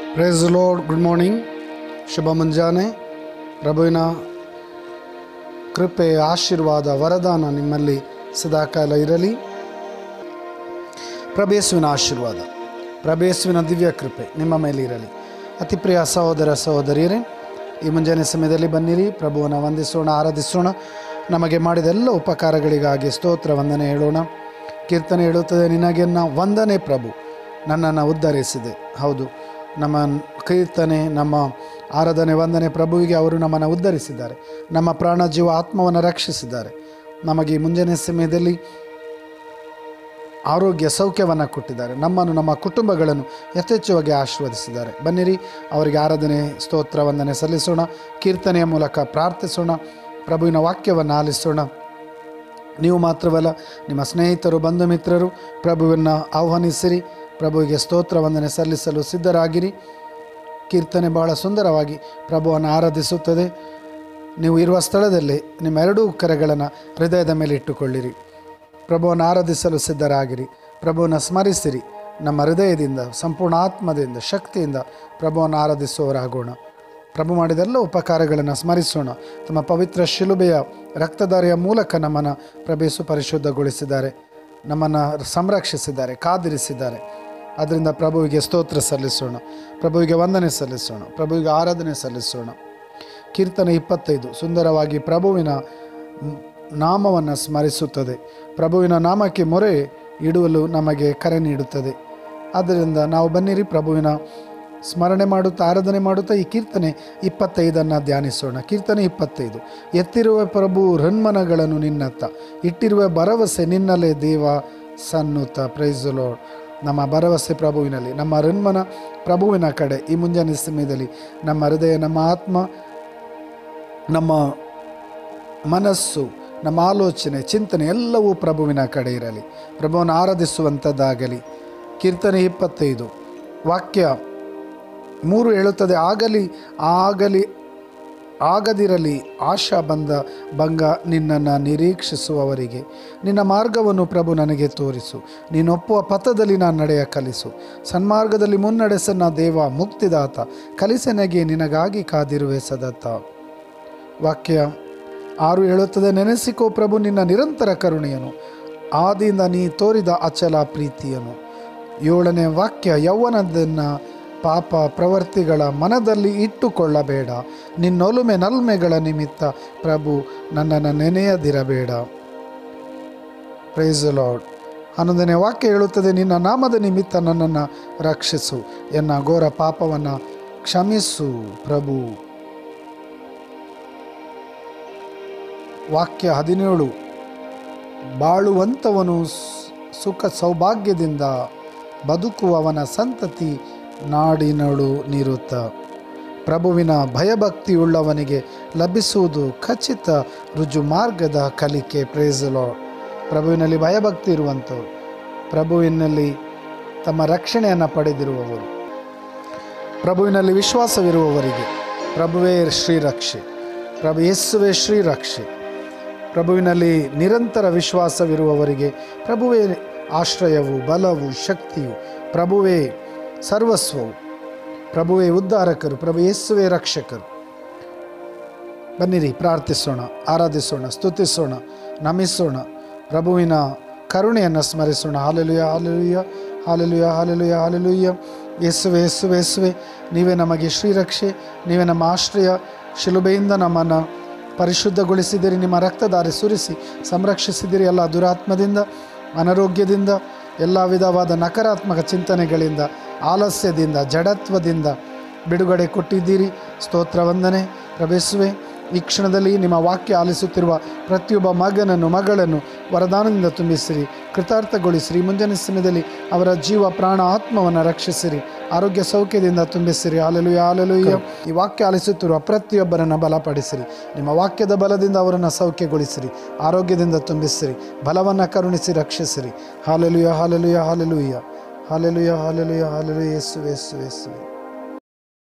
praise lord good morning ಶುಭ ಮುಂಜಾನೆ ಪ್ರಭುವಿನ ಕೃಪೆ ಆಶೀರ್ವಾದ ವರದಾನ ನಿಮ್ಮಲ್ಲಿ ಸದಾಕಾಲ ಇರಲಿ ಪ್ರಭೇಸುವಿನ ಆಶೀರ್ವಾದ ಪ್ರಭೇಸುವಿನ ದಿವ್ಯ ಕೃಪೆ ನಿಮ್ಮ ಮೇಲೆ ಇರಲಿ ಅತಿ ಪ್ರಿಯ ಸಹೋದರ ಸಹೋದರಿಯರೇ ಈ ಮುಂಜಾನೆ ಸಮಯದಲ್ಲಿ ಬನ್ನಿರಿ ಪ್ರಭುವನ್ನು ವಂದಿಸೋಣ ಆರಾಧಿಸೋಣ ನಮಗೆ ಮಾಡಿದ ಎಲ್ಲ ಉಪಕಾರಗಳಿಗಾಗಿ ಸ್ತೋತ್ರ ವಂದನೆ ಹೇಳೋಣ ಕೀರ್ತನೆ ಹೇಳುತ್ತದೆ ನಿನಗೆನ್ನ ವಂದನೆ ಪ್ರಭು ನನ್ನನ್ನು ಉದ್ಧರಿಸಿದೆ ಹೌದು ನಮ್ಮ ಕೀರ್ತನೆ ನಮ್ಮ ಆರಾಧನೆ ವಂದನೆ ಪ್ರಭುವಿಗೆ ಅವರು ನಮ್ಮನ್ನು ಉದ್ಧರಿಸಿದ್ದಾರೆ ನಮ್ಮ ಪ್ರಾಣ ಜೀವ ಆತ್ಮವನ್ನು ರಕ್ಷಿಸಿದ್ದಾರೆ ನಮಗೆ ಈ ಮುಂಜಾನೆ ಸಮಯದಲ್ಲಿ ಆರೋಗ್ಯ ಸೌಖ್ಯವನ್ನು ಕೊಟ್ಟಿದ್ದಾರೆ ನಮ್ಮನ್ನು ನಮ್ಮ ಕುಟುಂಬಗಳನ್ನು ಯಥೇಚ್ಛವಾಗಿ ಆಶೀರ್ವದಿಸಿದ್ದಾರೆ ಬನ್ನಿರಿ ಅವರಿಗೆ ಆರಾಧನೆ ಸ್ತೋತ್ರ ವಂದನೆ ಸಲ್ಲಿಸೋಣ ಕೀರ್ತನೆಯ ಮೂಲಕ ಪ್ರಾರ್ಥಿಸೋಣ ಪ್ರಭುವಿನ ವಾಕ್ಯವನ್ನು ಆಲಿಸೋಣ ನೀವು ಮಾತ್ರವಲ್ಲ ನಿಮ್ಮ ಸ್ನೇಹಿತರು ಬಂಧು ಮಿತ್ರರು ಪ್ರಭುವನ್ನು ಆಹ್ವಾನಿಸಿರಿ ಪ್ರಭುವಿಗೆ ಸ್ತೋತ್ರ ವಂದನೆ ಸಲ್ಲಿಸಲು ಸಿದ್ಧರಾಗಿರಿ ಕೀರ್ತನೆ ಬಹಳ ಸುಂದರವಾಗಿ ಪ್ರಭುವನ್ನು ಆರಾಧಿಸುತ್ತದೆ ನೀವು ಇರುವ ಸ್ಥಳದಲ್ಲಿ ನಿಮ್ಮ ಎರಡೂ ಕರೆಗಳನ್ನು ಹೃದಯದ ಮೇಲೆ ಇಟ್ಟುಕೊಳ್ಳಿರಿ ಪ್ರಭುವನ್ನು ಆರಾಧಿಸಲು ಸಿದ್ಧರಾಗಿರಿ ಪ್ರಭುವನ್ನು ಸ್ಮರಿಸಿರಿ ನಮ್ಮ ಹೃದಯದಿಂದ ಸಂಪೂರ್ಣ ಆತ್ಮದಿಂದ ಶಕ್ತಿಯಿಂದ ಪ್ರಭುವನ್ನು ಆರಾಧಿಸುವವರಾಗೋಣ ಪ್ರಭು ಮಾಡಿದೆಲ್ಲ ಉಪಕಾರಗಳನ್ನು ಸ್ಮರಿಸೋಣ ತಮ್ಮ ಪವಿತ್ರ ಶಿಲುಬೆಯ ರಕ್ತಧಾರೆಯ ಮೂಲಕ ನಮ್ಮನ್ನು ಪ್ರಭೇಸು ಪರಿಶುದ್ಧಗೊಳಿಸಿದ್ದಾರೆ ನಮ್ಮನ್ನು ಸಂರಕ್ಷಿಸಿದ್ದಾರೆ ಕಾದಿರಿಸಿದ್ದಾರೆ ಅದರಿಂದ ಪ್ರಭುವಿಗೆ ಸ್ತೋತ್ರ ಸಲ್ಲಿಸೋಣ ಪ್ರಭುವಿಗೆ ವಂದನೆ ಸಲ್ಲಿಸೋಣ ಪ್ರಭುವಿಗೆ ಆರಾಧನೆ ಸಲ್ಲಿಸೋಣ ಕೀರ್ತನೆ ಇಪ್ಪತ್ತೈದು ಸುಂದರವಾಗಿ ಪ್ರಭುವಿನ ನಾಮವನ್ನು ಸ್ಮರಿಸುತ್ತದೆ ಪ್ರಭುವಿನ ನಾಮಕ್ಕೆ ಮೊರೆ ಇಡುವಲು ನಮಗೆ ಕರೆ ನೀಡುತ್ತದೆ ಆದ್ದರಿಂದ ನಾವು ಬನ್ನಿರಿ ಪ್ರಭುವಿನ ಸ್ಮರಣೆ ಮಾಡುತ್ತಾ ಆರಾಧನೆ ಮಾಡುತ್ತಾ ಈ ಕೀರ್ತನೆ ಇಪ್ಪತ್ತೈದನ್ನು ಧ್ಯಾನಿಸೋಣ ಕೀರ್ತನೆ ಇಪ್ಪತ್ತೈದು ಎತ್ತಿರುವ ಪ್ರಭು ರನ್ಮನಗಳನ್ನು ನಿನ್ನತ್ತ ಇಟ್ಟಿರುವ ಭರವಸೆ ನಿನ್ನಲ್ಲೇ ದೇವ ಸನ್ನುತ ಪ್ರೈಸಲೋಡ್ ನಮ್ಮ ಭರವಸೆ ಪ್ರಭುವಿನಲ್ಲಿ ನಮ್ಮ ರನ್ಮನ ಪ್ರಭುವಿನ ಕಡೆ ಈ ಮುಂಜಾನೆ ಸಮಯದಲ್ಲಿ ನಮ್ಮ ಹೃದಯ ನಮ್ಮ ಆತ್ಮ ನಮ್ಮ ಮನಸ್ಸು ನಮ್ಮ ಆಲೋಚನೆ ಚಿಂತನೆ ಎಲ್ಲವೂ ಪ್ರಭುವಿನ ಕಡೆ ಇರಲಿ ಪ್ರಭುವನ್ನು ಆರಾಧಿಸುವಂಥದ್ದಾಗಲಿ ಕೀರ್ತನೆ ಇಪ್ಪತ್ತೈದು ವಾಕ್ಯ ಮೂರು ಹೇಳುತ್ತದೆ ಆಗಲಿ ಆಗಲಿ ಆಗದಿರಲಿ ಆಶಾ ಬಂದ ಭಂಗ ನಿನ್ನನ್ನು ನಿರೀಕ್ಷಿಸುವವರಿಗೆ ನಿನ್ನ ಮಾರ್ಗವನ್ನು ಪ್ರಭು ನನಗೆ ತೋರಿಸು ನೀನೊಪ್ಪುವ ಪಥದಲ್ಲಿ ನಾನು ನಡೆಯ ಕಲಿಸು ಸನ್ಮಾರ್ಗದಲ್ಲಿ ಮುನ್ನಡೆಸನ್ನ ದೇವ ಮುಕ್ತಿದಾತ ಕಲಿಸೆನಗೆ ನಿನಗಾಗಿ ಕಾದಿರುವೆ ಸದತ್ತ ವಾಕ್ಯ ಆರು ಹೇಳುತ್ತದೆ ನೆನೆಸಿಕೋ ಪ್ರಭು ನಿನ್ನ ನಿರಂತರ ಕರುಣೆಯನು ಆದಿಯಿಂದ ನೀ ತೋರಿದ ಅಚಲ ಪ್ರೀತಿಯನು ಏಳನೇ ವಾಕ್ಯ ಯೌವನದನ್ನು ಪಾಪ ಪ್ರವರ್ತಿಗಳ ಮನದಲ್ಲಿ ಇಟ್ಟುಕೊಳ್ಳಬೇಡ ನಿನ್ನೊಲುಮೆ ನಲ್ಮೆಗಳ ನಿಮಿತ್ತ ಪ್ರಭು ನನ್ನನ್ನು ನೆನೆಯದಿರಬೇಡ ಪ್ರೈಸ್ ಲಾರ್ಡ್ ಹನ್ನೊಂದನೇ ವಾಕ್ಯ ಹೇಳುತ್ತದೆ ನಿನ್ನ ನಾಮದ ನಿಮಿತ್ತ ನನ್ನನ್ನು ರಕ್ಷಿಸು ಎನ್ನ ಘೋರ ಪಾಪವನ್ನು ಕ್ಷಮಿಸು ಪ್ರಭು ವಾಕ್ಯ ಹದಿನೇಳು ಬಾಳುವಂಥವನು ಸುಖ ಸೌಭಾಗ್ಯದಿಂದ ಬದುಕುವವನ ಸಂತತಿ ನಾಡಿನಳು ನಿರುತ್ತ ಪ್ರಭುವಿನ ಭಯಭಕ್ತಿಯುಳ್ಳವನಿಗೆ ಲಭಿಸುವುದು ಖಚಿತ ರುಜು ಮಾರ್ಗದ ಕಲಿಕೆ ಪ್ರೇಸಲೋ ಪ್ರಭುವಿನಲ್ಲಿ ಭಯಭಕ್ತಿ ಇರುವಂಥವ್ರು ಪ್ರಭುವಿನಲ್ಲಿ ತಮ್ಮ ರಕ್ಷಣೆಯನ್ನು ಪಡೆದಿರುವವರು ಪ್ರಭುವಿನಲ್ಲಿ ವಿಶ್ವಾಸವಿರುವವರಿಗೆ ಪ್ರಭುವೇ ಶ್ರೀರಕ್ಷೆ ಪ್ರಭು ಯೇಸುವೆ ಶ್ರೀರಕ್ಷೆ ಪ್ರಭುವಿನಲ್ಲಿ ನಿರಂತರ ವಿಶ್ವಾಸವಿರುವವರಿಗೆ ಪ್ರಭುವೇ ಆಶ್ರಯವು ಬಲವು ಶಕ್ತಿಯು ಪ್ರಭುವೇ ಸರ್ವಸ್ವವು ಪ್ರಭುವೇ ಉದ್ಧಾರಕರು ಪ್ರಭು ಯೇಸುವೆ ರಕ್ಷಕರು ಬನ್ನಿರಿ ಪ್ರಾರ್ಥಿಸೋಣ ಆರಾಧಿಸೋಣ ಸ್ತುತಿಸೋಣ ನಮಿಸೋಣ ಪ್ರಭುವಿನ ಕರುಣೆಯನ್ನು ಸ್ಮರಿಸೋಣ hallelujah hallelujah hallelujah hallelujah hallelujah ಯೇಸುವೆ ಯೇಸುವೆ ಯೇಸುವೆ ನೀವೇ ನಮಗೆ ಶ್ರೀರಕ್ಷೆ ನೀವೇ ನಮ್ಮ ಆಶ್ರಯ ಶಿಲುಬೆಯಿಂದ ನಮ್ಮನ್ನು ಪರಿಶುದ್ಧಗೊಳಿಸಿದಿರಿ ನಿಮ್ಮ ರಕ್ತಧಾರೆ ಸುರಿಸಿ ಸಂರಕ್ಷಿಸಿದಿರಿ ಎಲ್ಲ ದುರಾತ್ಮದಿಂದ ಅನಾರೋಗ್ಯದಿಂದ ಎಲ್ಲ ವಿಧವಾದ ನಕಾರಾತ್ಮಕ ಚಿಂತನೆಗಳಿಂದ ಆಲಸ್ಯದಿಂದ ಜಡತ್ವದಿಂದ ಬಿಡುಗಡೆ ಕೊಟ್ಟಿದ್ದೀರಿ ಸ್ತೋತ್ರ ವಂದನೆ ಪ್ರವೇಶುವೆ ಈ ಕ್ಷಣದಲ್ಲಿ ನಿಮ್ಮ ವಾಕ್ಯ ಆಲಿಸುತ್ತಿರುವ ಪ್ರತಿಯೊಬ್ಬ ಮಗನನ್ನು ಮಗಳನ್ನು ವರದಾನದಿಂದ ತುಂಬಿಸಿರಿ ಕೃತಾರ್ಥಗೊಳಿಸಿರಿ ಮುಂಜಾನೆ ಸಮಯದಲ್ಲಿ ಅವರ ಜೀವ ಪ್ರಾಣ ಆತ್ಮವನ್ನು ರಕ್ಷಿಸಿರಿ ಆರೋಗ್ಯ ಸೌಖ್ಯದಿಂದ ತುಂಬಿಸಿರಿ ಹಾಲೆಲುಯ್ಯ ಹಾಲೆಲುಯ್ಯ ಈ ವಾಕ್ಯ ಆಲಿಸುತ್ತಿರುವ ಪ್ರತಿಯೊಬ್ಬರನ್ನು ಬಲಪಡಿಸಿರಿ ನಿಮ್ಮ ವಾಕ್ಯದ ಬಲದಿಂದ ಅವರನ್ನು ಸೌಖ್ಯಗೊಳಿಸಿರಿ ಆರೋಗ್ಯದಿಂದ ತುಂಬಿಸಿರಿ ಬಲವನ್ನು ಕರುಣಿಸಿ ರಕ್ಷಿಸಿರಿ hallelujah hallelujah hallelujah hallelujah hallelujah hallelujah Yesu Yesu ಯೇಸು